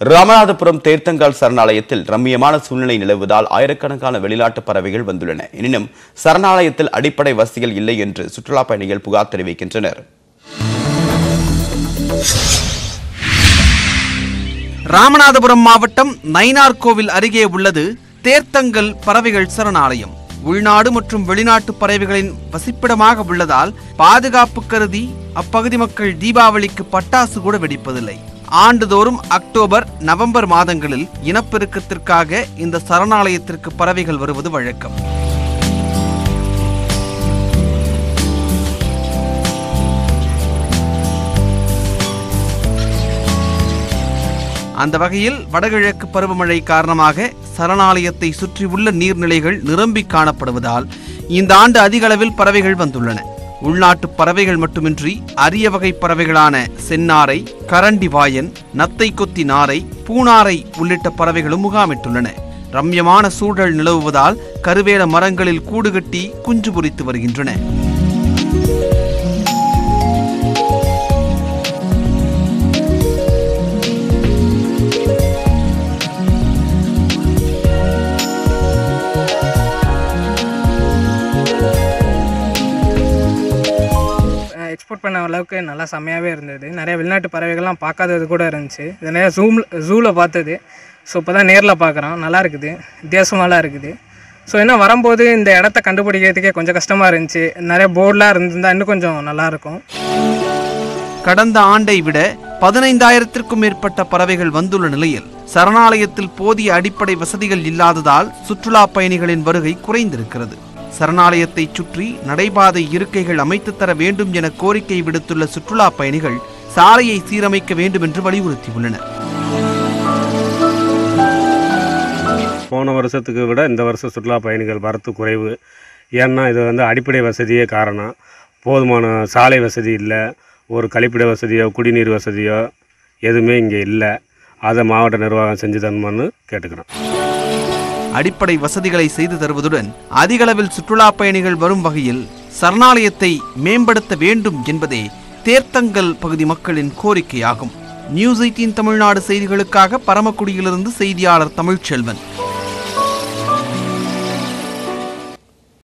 ராமநாதபுரம் தேர்த்தங்கால் சரணாலயத்தில் ரம்மியமான சூழ்நிலை நிலவுவதால் ஆயிரக்கணக்கான வெளிநாட்டு பறவைகள் வந்துள்ளன எனினும் சரணாலயத்தில் அடிப்படை வசதிகள் இல்லை என்று சுற்றுலா பயணிகள் புகார் தெரிவிக்கின்றனர் ராமநாதபுரம் மாவட்டம் நயினார்கோவில் அருகே உள்ளது தேர்த்தங்கல் பறவைகள் சரணாலயம் உள்நாடு மற்றும் வெளிநாட்டு பறவைகளின் வசிப்பிடமாக உள்ளதால் பாதுகாப்பு கருதி அப்பகுதி மக்கள் தீபாவளிக்கு பட்டாசு கூட வெடிப்பதில்லை ஆண்டுதோறும் அக்டோபர் நவம்பர் மாதங்களில் இனப்பெருக்கத்திற்காக இந்த சரணாலயத்திற்கு பறவைகள் வருவது வழக்கம் அந்த வகையில் வடகிழக்கு பருவமழை காரணமாக சரணாலயத்தை சுற்றியுள்ள நீர்நிலைகள் நிரம்பி காணப்படுவதால் இந்த ஆண்டு அதிக அளவில் பறவைகள் வந்துள்ளன உள்நாட்டு பறவைகள் மட்டுமின்றி அரிய வகை பறவைகளான செந்நாரை கரண்டி வாயன் நத்தை கொத்தி நாரை பூனாரை உள்ளிட்ட பறவைகளும் முகாமிட்டுள்ளன ரம்யமான சூழல் நிலவுவதால் கருவேல மரங்களில் கூடு கட்டி குஞ்சு பொரித்து வருகின்றன எக்ஸ்போர்ட் பண்ண அளவுக்கு நல்லா செம்மையாகவே இருந்தது நிறைய வெளிநாட்டு பறவைகள்லாம் பார்க்காதது கூட இருந்துச்சு இது நிறைய ஜூமில் ஜூவில் பார்த்தது ஸோ இப்போ தான் நேரில் பார்க்குறோம் நல்லா இருக்குது வித்தியாசமாலாம் இருக்குது ஸோ இன்னும் வரும்போது இந்த இடத்த கண்டுபிடிக்கிறதுக்கே கொஞ்சம் கஷ்டமாக இருந்துச்சு நிறைய போர்டெலாம் இருந்திருந்தால் இன்னும் கொஞ்சம் நல்லாயிருக்கும் கடந்த ஆண்டை விட பதினைந்தாயிரத்திற்கும் மேற்பட்ட பறவைகள் வந்துள்ள நிலையில் சரணாலயத்தில் போதிய அடிப்படை வசதிகள் இல்லாததால் சுற்றுலா பயணிகளின் வருகை குறைந்திருக்கிறது சரணாலயத்தை சுற்றி நடைபாதை இருக்கைகள் அமைத்துத் தர வேண்டும் என கோரிக்கை விடுத்துள்ள சுற்றுலா பயணிகள் சாலையை சீரமைக்க வேண்டும் என்று வலியுறுத்தியுள்ளனர் போன வருஷத்துக்கு விட இந்த வருஷம் சுற்றுலா பயணிகள் வரத்து குறைவு ஏன்னா இது வந்து அடிப்படை வசதியே காரணம் போதுமான சாலை வசதி இல்லை ஒரு கழிப்பிட வசதியோ குடிநீர் வசதியோ எதுவுமே இங்கே இல்லை அதை மாவட்ட நிர்வாகம் செஞ்சு தரணுமான்னு கேட்டுக்கிறோம் அடிப்படை வசதிகளை செய்து தருவதுடன் அதிக அளவில் சுற்றுலா பயணிகள் வரும் வகையில் சரணாலயத்தை மேம்படுத்த வேண்டும் என்பதே தேர்த்தங்கல் பகுதி மக்களின் கோரிக்கையாகும் நியூஸ் எயிட்டீன் தமிழ்நாடு செய்திகளுக்காக பரமக்குடியிலிருந்து செய்தியாளர் தமிழ்ச்செல்வன்